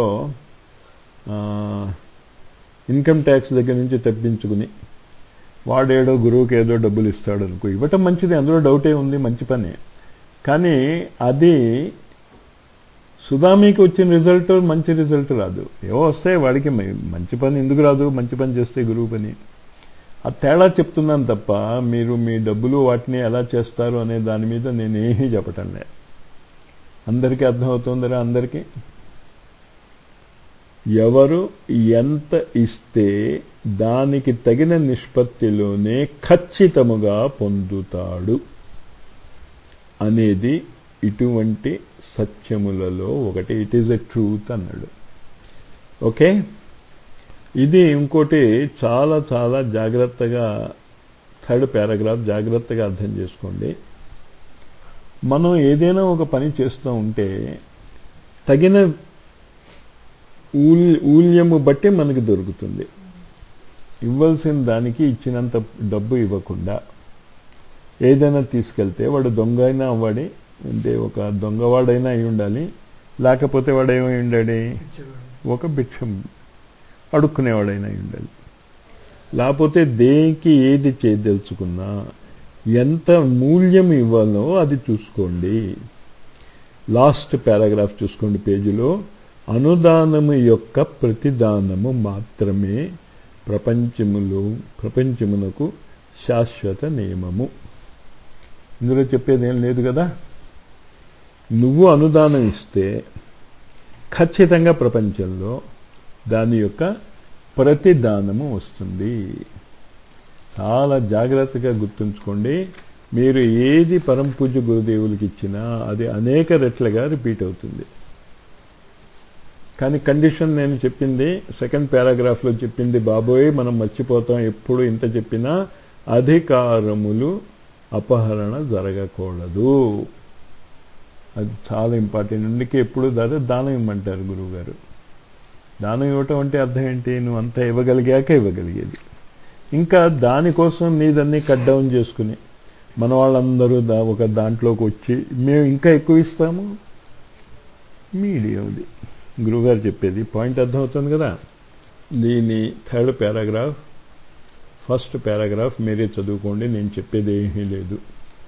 Speaker 1: ఇన్కమ్ ట్యాక్స్ దగ్గర నుంచి తప్పించుకుని వాడేడో గురువుకి ఏదో డబ్బులు ఇస్తాడు అనుకో ఇవ్వటం మంచిది అందులో డౌటే ఉంది మంచి పని కానీ అది సుధామీకి వచ్చిన రిజల్ట్ మంచి రిజల్ట్ రాదు ఏవో వస్తాయి వాడికి మంచి పని ఎందుకు రాదు మంచి పని చేస్తే గురువు పని ఆ తేడా చెప్తున్నాను తప్ప మీరు మీ డబ్బులు వాటిని ఎలా చేస్తారు అనే దాని మీద నేనేమీ చెప్పటం లే అందరికీ అర్థమవుతుందిరా అందరికీ ఎవరు ఎంత ఇస్తే దానికి తగిన నిష్పత్తిలోనే ఖచ్చితముగా పొందుతాడు అనేది ఇటువంటి సత్యములలో ఒకటి ఇట్ ఈజ్ ఎ ట్రూత్ అన్నాడు ఓకే ఇది ఇంకోటి చాలా చాలా జాగ్రత్తగా థర్డ్ పారాగ్రాఫ్ జాగ్రత్తగా అర్థం చేసుకోండి మనం ఏదైనా ఒక పని చేస్తూ ఉంటే తగిన ఊల్ ఊల్యము బట్టి మనకి దొరుకుతుంది ఇవ్వాల్సిన దానికి ఇచ్చినంత డబ్బు ఇవ్వకుండా ఏదైనా తీసుకెళ్తే వాడు దొంగ అయినా అవ్వడి అంటే ఒక దొంగవాడైనా అయి ఉండాలి లేకపోతే వాడు ఏమై ఉండాలి
Speaker 2: ఇచ్చేవాడు
Speaker 1: ఒక భిక్షం అడుక్కునేవాడైనా అయి ఉండాలి లేకపోతే దేనికి ఏది చేయదలుచుకున్నా ఎంత మూల్యం ఇవ్వాలో అది చూసుకోండి లాస్ట్ పారాగ్రాఫ్ చూసుకోండి పేజీలో అనుదానము యొక్క ప్రతిదానము మాత్రమే ప్రపంచములో ప్రపంచమునకు శాశ్వత నియమము ఇందులో చెప్పేది ఏం లేదు కదా నువ్వు అనుదానం ఇస్తే ఖచ్చితంగా ప్రపంచంలో దాని యొక్క ప్రతిదానము వస్తుంది చాలా జాగ్రత్తగా గుర్తుంచుకోండి మీరు ఏది పరం పూజ గురుదేవులకి ఇచ్చినా అది అనేక రెట్లుగా రిపీట్ అవుతుంది కానీ కండిషన్ నేను చెప్పింది సెకండ్ పారాగ్రాఫ్లో చెప్పింది బాబోయ్ మనం మర్చిపోతాం ఎప్పుడు ఇంత చెప్పినా అధికారములు అపహరణ జరగకూడదు అది చాలా ఇంపార్టెంట్ అందుకే ఎప్పుడు దాని దానం ఇమ్మంటారు గురువు గారు దానం ఇవ్వటం అంటే అర్థం ఏంటి నువ్వు అంతా ఇవ్వగలిగాక ఇవ్వగలిగేది ఇంకా దానికోసం నీదన్నీ కట్ డౌన్ చేసుకుని మన వాళ్ళందరూ దా ఒక దాంట్లోకి వచ్చి మేము ఇంకా ఎక్కువ ఇస్తాము మీడియాది గురువుగారు చెప్పేది పాయింట్ అర్థమవుతుంది కదా దీని థర్డ్ పారాగ్రాఫ్ ఫస్ట్ పారాగ్రాఫ్ మీరే చదువుకోండి నేను చెప్పేది ఏమీ లేదు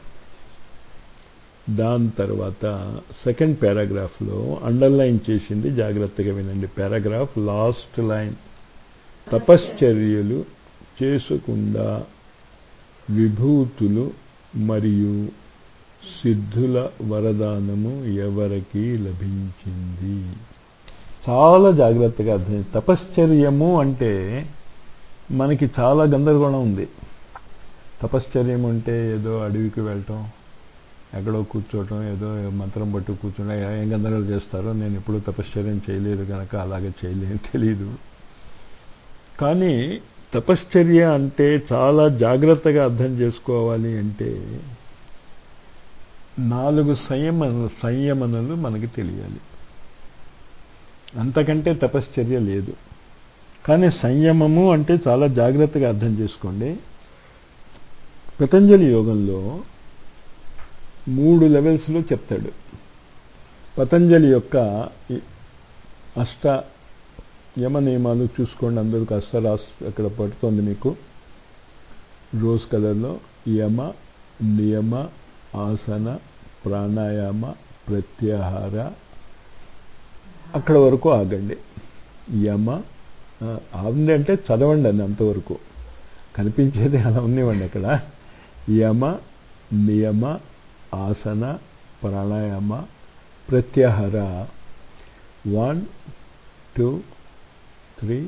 Speaker 1: దాని తర్వాత సెకండ్ పారాగ్రాఫ్లో అండర్లైన్ చేసింది జాగ్రత్తగా వినండి పారాగ్రాఫ్ లాస్ట్ లైన్ తపశ్చర్యలు చేసుకుండా విభూతులు మరియు సిద్ధుల వరదానము ఎవరికి లభించింది చాలా జాగ్రత్తగా అర్థం తపశ్చర్యము అంటే మనకి చాలా గందరగోళం ఉంది తపశ్చర్యం అంటే ఏదో అడవికి వెళ్ళటం ఎక్కడో కూర్చోవటం ఏదో మంత్రం పట్టు కూర్చోవడం ఏం గందరగోళం చేస్తారో నేను ఎప్పుడూ తపశ్చర్యం చేయలేదు కనుక అలాగే చేయలేని తెలియదు కానీ తపశ్చర్య అంటే చాలా జాగ్రత్తగా అర్థం చేసుకోవాలి అంటే నాలుగు సంయమ సంయమనలు మనకి తెలియాలి అంతకంటే తపశ్చర్య లేదు కానీ సంయమము అంటే చాలా జాగ్రత్తగా అర్థం చేసుకోండి పతంజలి యోగంలో మూడు లెవెల్స్లో చెప్తాడు పతంజలి యొక్క ఈ అష్ట యమ నియమాలు చూసుకోండి అందరికి అష్టరాస్ అక్కడ పడుతోంది మీకు రోజ్ కలర్లో యమ నియమ ఆసన ప్రాణాయామ ప్రత్యాహార అక్కడ వరకు ఆగండి యమ ఆంది అంటే చదవండి అని అంతవరకు కనిపించేది అలా ఉన్నివ్వండి అక్కడ యమ నియమ ఆసన ప్రాణాయామ ప్రత్యాహార one two three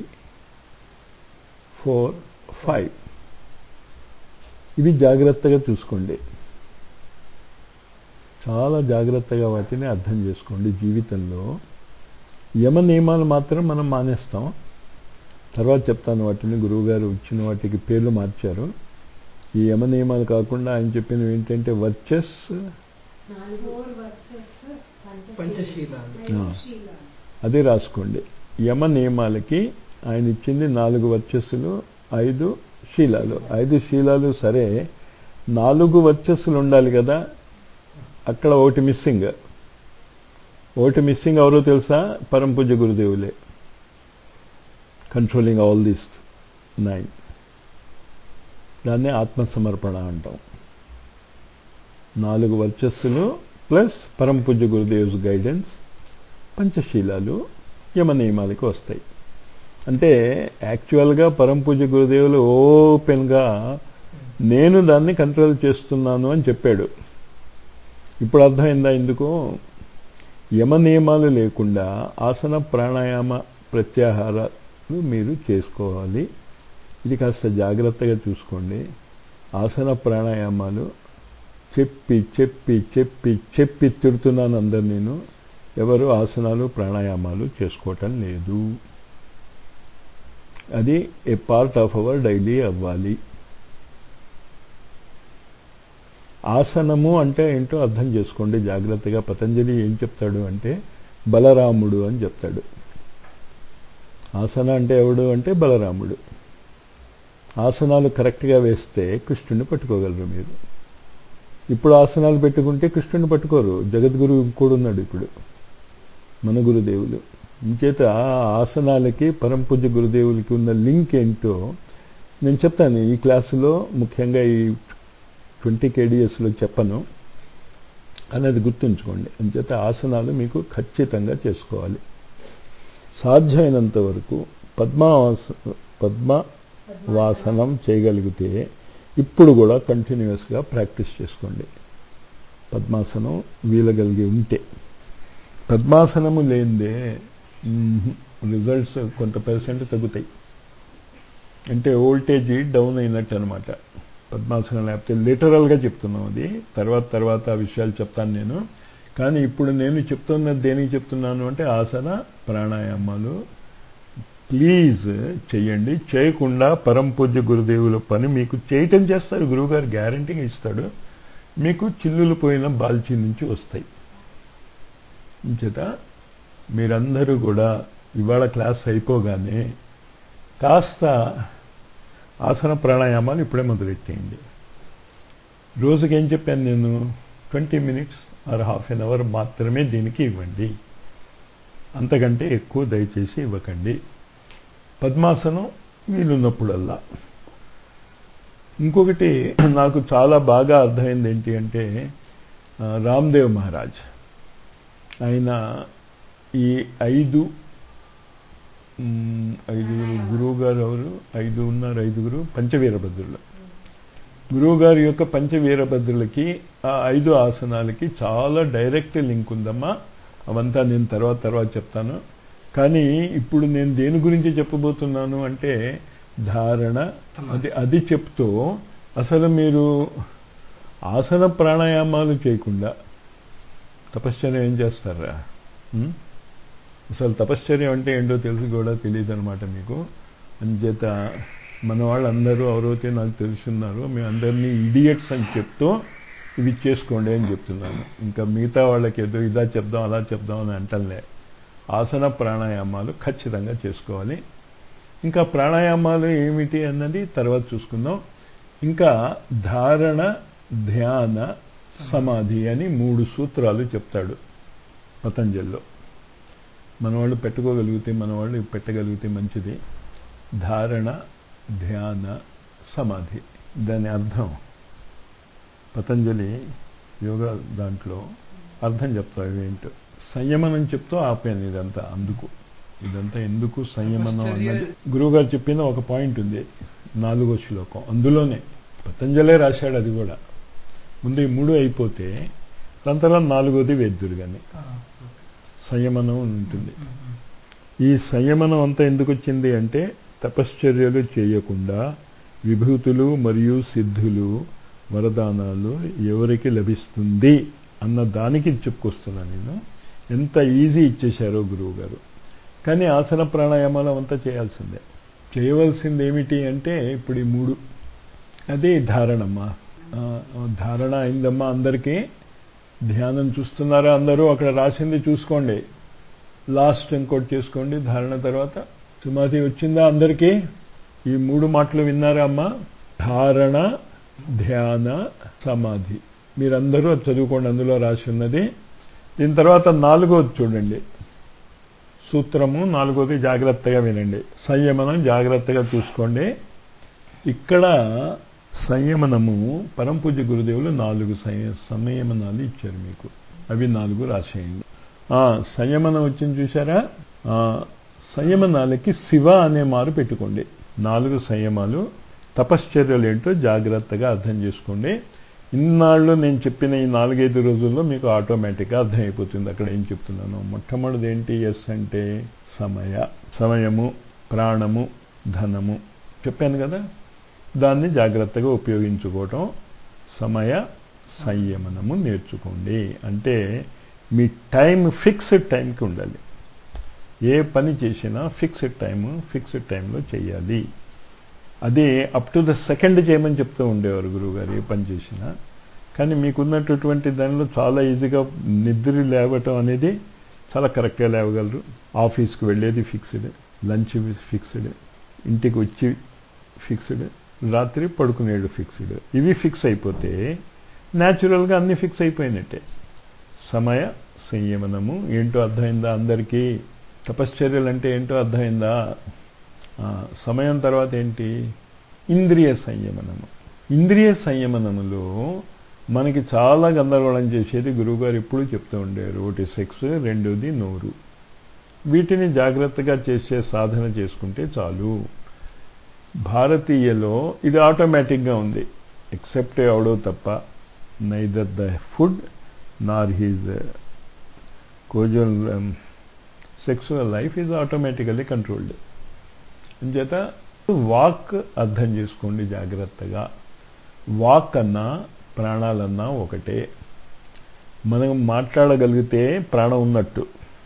Speaker 1: four five ఇవి జాగ్రత్తగా చూసుకోండి చాలా జాగ్రత్తగా వాటిని అర్థం చేసుకోండి జీవితంలో యమ నియమాలు మాత్రం మనం మానేస్తాం తర్వాత చెప్తాను వాటిని గురువుగారు ఇచ్చిన వాటికి పేర్లు మార్చారు ఈ యమ నియమాలు కాకుండా ఆయన చెప్పినవి ఏంటంటే వర్చస్
Speaker 2: పంచశీలాలు
Speaker 1: అది రాసుకోండి యమ నియమాలకి ఆయన ఇచ్చింది నాలుగు వర్చస్సులు ఐదు శీలాలు ఐదు శీలాలు సరే నాలుగు వర్చస్సులు ఉండాలి కదా అక్కడ ఒకటి మిస్సింగ్ ఒకటి మిస్సింగ్ ఎవరో తెలుసా పరం పూజ్య గురుదేవులే కంట్రోలింగ్ ఆల్ దీస్ నైన్ దాన్ని ఆత్మసమర్పణ అంటాం నాలుగు వర్చస్సులు ప్లస్ పరం పూజ్య గురుదేవ్స్ గైడెన్స్ పంచశీలాలు యమ నియమాలకి వస్తాయి అంటే యాక్చువల్గా పరం పూజ్య గురుదేవులు ఓపెన్గా నేను దాన్ని కంట్రోల్ చేస్తున్నాను అని చెప్పాడు ఇప్పుడు అర్థమైందా ఎందుకు యమ నియమాలు లేకుండా ఆసన ప్రాణాయామ ప్రత్యాహారాలు మీరు చేసుకోవాలి ఇది కాస్త జాగ్రత్తగా చూసుకోండి ఆసన ప్రాణాయామాలు చెప్పి చెప్పి చెప్పి చెప్పి తిడుతున్నాను అందరు నేను ఎవరు ఆసనాలు ప్రాణాయామాలు చేసుకోవటం లేదు అది a part of our daily అవ్వాలి ఆసనము అంటే ఏంటో అర్థం చేసుకోండి జాగ్రత్తగా పతంజలి ఏం చెప్తాడు అంటే బలరాముడు అని చెప్తాడు ఆసన అంటే ఎవడు అంటే బలరాముడు ఆసనాలు కరెక్ట్గా వేస్తే కృష్ణుడిని పట్టుకోగలరు మీరు ఇప్పుడు ఆసనాలు పెట్టుకుంటే కృష్ణుడిని పట్టుకోరు జగద్గురు కూడా ఉన్నాడు ఇప్పుడు మన గురుదేవులు ఇంచేత ఆ ఆసనాలకి పరంపూజ గురుదేవులకి ఉన్న లింక్ ఏంటో నేను చెప్తాను ఈ క్లాసులో ముఖ్యంగా ఈ ట్వంటీ కేడిఎస్లో చెప్పను అనేది గుర్తుంచుకోండి అంచేత ఆసనాలు మీకు ఖచ్చితంగా చేసుకోవాలి సాధ్యమైనంత వరకు పద్మావాస పద్మవాసనం చేయగలిగితే ఇప్పుడు కూడా కంటిన్యూస్గా ప్రాక్టీస్ చేసుకోండి పద్మాసనం వీలగలిగి ఉంటే పద్మాసనము లేనిదే రిజల్ట్స్ కొంత పర్సెంట్ తగ్గుతాయి అంటే ఓల్టేజ్ డౌన్ అయినట్టు అనమాట పద్మాసనం లేకపోతే లిటరల్గా చెప్తున్నాం అది తర్వాత తర్వాత ఆ విషయాలు చెప్తాను నేను కానీ ఇప్పుడు నేను చెప్తున్నది దేనికి చెప్తున్నాను అంటే ఆసన ప్రాణాయామాలు ప్లీజ్ చెయ్యండి చేయకుండా పరం పూజ్య గురుదేవుల పని మీకు చేయటం చేస్తారు గురువుగారు గ్యారంటీగా ఇస్తాడు మీకు చిల్లులు పోయిన బాల్చి నుంచి వస్తాయి చేత మీరందరూ కూడా ఇవాళ క్లాస్ అయిపోగానే కాస్త ఆసన ప్రాణాయామాలు ఇప్పుడే మొదలెట్టేయండి రోజుకి ఏం చెప్పాను నేను twenty minutes or half an hour మాత్రమే దీనికి ఇవ్వండి అంతకంటే ఎక్కువ దయచేసి ఇవ్వకండి పద్మాసనం వీలున్నప్పుడల్లా ఇంకొకటి నాకు చాలా బాగా అర్థమైంది ఏంటి అంటే రామ్దేవ్ మహారాజ్ ఆయన ఈ ఐదు ఐదుగురు గురువు గారు ఎవరు ఐదు ఉన్నారు ఐదుగురు పంచవీరభద్రులు గురువు గారి యొక్క పంచవీరభద్రులకి ఆ ఐదు ఆసనాలకి చాలా డైరెక్ట్ లింక్ ఉందమ్మా అవంతా నేను తర్వాత తర్వాత చెప్తాను కానీ ఇప్పుడు నేను దేని గురించి చెప్పబోతున్నాను అంటే ధారణ అది అది చెప్తూ అసలు మీరు ఆసన ప్రాణాయామాలు చేయకుండా తపశ్చర్య ఏం చేస్తారా అసలు తపశ్చర్యం అంటే ఏంటో తెలిసి కూడా తెలియదు అనమాట మీకు అంచేత మన వాళ్ళందరూ ఎవరైతే నాకు తెలుసున్నారు మీ అందరినీ ఇడియట్స్ అని చెప్తూ ఇవి చేసుకోండి అని చెప్తున్నాను ఇంకా మిగతా వాళ్ళకి ఏదో ఇదా చెప్దాం అలా చెప్దాం అని అంటలే ఆసన ప్రాణాయామాలు ఖచ్చితంగా చేసుకోవాలి ఇంకా ప్రాణాయామాలు ఏమిటి అన్నది తర్వాత చూసుకుందాం ఇంకా ధారణ ధ్యాన సమాధి అని మూడు సూత్రాలు చెప్తాడు పతంజలిలో మనవాళ్ళు పెట్టుకోగలిగితే మనవాళ్ళు పెట్టగలిగితే మంచిది ధారణ ధ్యాన సమాధి దాని అర్థం పతంజలి యోగా దాంట్లో అర్థం చెప్తాడు ఏంటో సంయమనం చెప్తూ ఆపాను ఇదంతా అందుకు ఇదంతా ఎందుకు సంయమనం అన్నది గురువుగారు చెప్పిన ఒక పాయింట్ ఉంది నాలుగో శ్లోకం అందులోనే పతంజలే రాశాడు అది కూడా ముందు ఈ మూడు అయిపోతే దాని తర్వాత నాలుగోది వేద్దురు కానీ సంయమనం ఉంటుంది ఈ సంయమనం అంతా ఎందుకు వచ్చింది అంటే తపశ్చర్యలు చేయకుండా విభూతులు మరియు సిద్ధులు వరదానాలు ఎవరికి లభిస్తుంది అన్న దానికి చెప్పుకొస్తున్నాను నేను ఎంత ఈజీ ఇచ్చేశారో గురువు గారు కానీ ఆసన ప్రాణాయామాలు అంతా చేయాల్సిందే చేయవలసింది ఏమిటి అంటే ఇప్పుడు ఈ మూడు అదే ధారణమ్మా ధారణ అయిందమ్మా అందరికీ ధ్యానం చూస్తున్నారా అందరూ అక్కడ రాసింది చూసుకోండి లాస్ట్ ఇంకోటి చేసుకోండి ధారణ తర్వాత సుమాధి వచ్చిందా అందరికీ ఈ మూడు మాటలు విన్నారా అమ్మా ధారణ ధ్యాన సమాధి మీరందరూ చదువుకోండి అందులో రాసి ఉన్నది దీని తర్వాత నాలుగోది చూడండి సూత్రము నాలుగోది జాగ్రత్తగా వినండి సంయమనం జాగ్రత్తగా చూసుకోండి ఇక్కడ సంయమనము పరంపూజ గురుదేవులు నాలుగు సంయమనాలు ఇచ్చారు మీకు అవి నాలుగు రాసేయండి సంయమనం వచ్చింది చూసారా సంయమనాలకి శివ అనే మారు పెట్టుకోండి నాలుగు సంయమాలు తపశ్చర్యలు ఏంటో జాగ్రత్తగా అర్థం చేసుకోండి ఇన్నాళ్ళు నేను చెప్పిన ఈ నాలుగైదు రోజుల్లో మీకు ఆటోమేటిక్గా అర్థమైపోతుంది అక్కడ ఏం చెప్తున్నాను మొట్టమొదటిది ఏంటి ఎస్ అంటే సమయ సమయము ప్రాణము ధనము చెప్పాను కదా దాన్ని జాగ్రత్తగా ఉపయోగించుకోవటం సమయ సంయమనము నేర్చుకోండి అంటే మీ టైం ఫిక్స్డ్ టైంకి ఉండాలి ఏ పని చేసినా ఫిక్స్డ్ టైం ఫిక్స్డ్ టైంలో చేయాలి అది అప్ టు ద సెకండ్ చేయమని చెప్తూ ఉండేవారు గురువుగారు ఏ పని చేసినా కానీ మీకున్నటువంటి దానిలో చాలా ఈజీగా నిద్ర లేవటం అనేది చాలా కరెక్ట్గా లేవగలరు ఆఫీస్కి వెళ్ళేది ఫిక్స్డ్ లంచ్ ఫిక్స్డ్ ఇంటికి వచ్చి ఫిక్స్డ్ రాత్రి పడుకునేది ఫిక్స్డ్ ఇవి ఫిక్స్ అయిపోతే న్యాచురల్గా అన్ని ఫిక్స్ అయిపోయినట్టే సమయ సంయమనము ఏంటో అర్థమైందా అందరికీ తపశ్చర్యలు అంటే ఏంటో అర్థమైందా సమయం తర్వాత ఏంటి ఇంద్రియ సంయమనము ఇంద్రియ సంయమనములో మనకి చాలా గందరగోళం చేసేది గురువుగారు ఎప్పుడు చెప్తూ ఉండేవారు ఒకటి సెక్స్ రెండోది నోరు వీటిని జాగ్రత్తగా చేసే సాధన చేసుకుంటే చాలు భారతీయలో ఇది ఆటోమేటిక్గా ఉంది ఎక్సెప్ట్ ఎవడో తప్ప neither the food nor his casual sexual life is automatically controlled అంచేత వాక్ అర్థం చేసుకోండి జాగ్రత్తగా వాక్ అన్నా ప్రాణాలన్నా ఒకటే మనం మాట్లాడగలిగితే ప్రాణం ఉన్నట్టు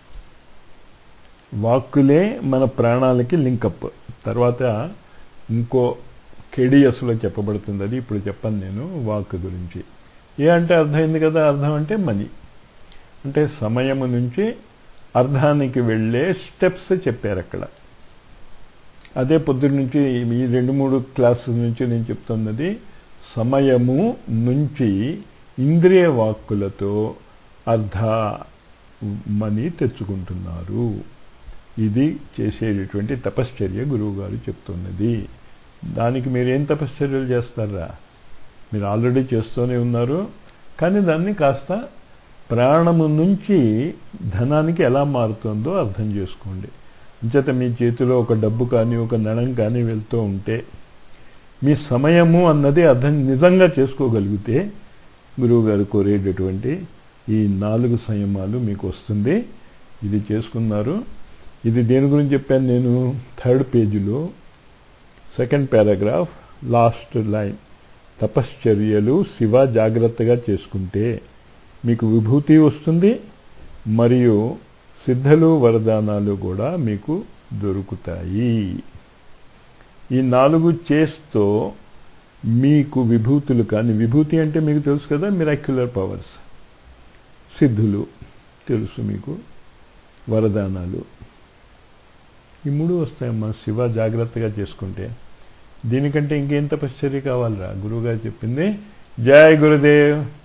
Speaker 1: వాక్కులే మన ప్రాణాలకి లింకప్ తర్వాత ఇంకో కెడియస్లో చెప్పబడుతుంది అది ఇప్పుడు చెప్పను నేను వాక్ గురించి ఏ అంటే అర్థమైంది కదా అర్థం అంటే మనీ అంటే సమయము నుంచి అర్థానికి వెళ్ళే స్టెప్స్ చెప్పారు అక్కడ అదే పొద్దున్న నుంచి ఈ రెండు మూడు క్లాసుల నుంచి నేను చెప్తున్నది సమయము నుంచి ఇంద్రియ వాక్కులతో అర్ధ మనీ తెచ్చుకుంటున్నారు ఇది చేసేటటువంటి తపశ్చర్య గురువు గారు చెప్తున్నది దానికి మీరు ఏం తపశ్చర్యలు చేస్తారా మీరు ఆల్రెడీ చేస్తూనే ఉన్నారు కానీ దాన్ని కాస్త ప్రాణము నుంచి ధనానికి ఎలా మారుతుందో అర్థం చేసుకోండి అంచేత మీ చేతిలో ఒక డబ్బు కానీ ఒక నడం కానీ వెళ్తూ ఉంటే మీ సమయము అన్నది అర్థం నిజంగా చేసుకోగలిగితే గురువుగారు కోరేటటువంటి ఈ నాలుగు సంయమాలు మీకు వస్తుంది ఇది చేసుకున్నారు ఇది దేని గురించి చెప్పాను నేను థర్డ్ పేజీలో సెకండ్ పారాగ్రాఫ్ లాస్ట్ లైన్ తపశ్చర్యలు శివ జాగ్రత్తగా చేసుకుంటే మీకు విభూతి వస్తుంది మరియు సిద్ధలు వరదానాలు కూడా మీకు దొరుకుతాయి ఈ నాలుగు చేస్తూ మీకు విభూతులు కానీ విభూతి అంటే మీకు తెలుసు కదా మిరాక్యులర్ పవర్స్ సిద్ధులు తెలుసు మీకు వరదానాలు ఈ మూడు వస్తాయమ్మా శివ జాగ్రత్తగా చేసుకుంటే దీనికంటే ఇంకేం తపశ్చర్య కావాలరా గురువుగారు చెప్పింది జయ గురుదేవ్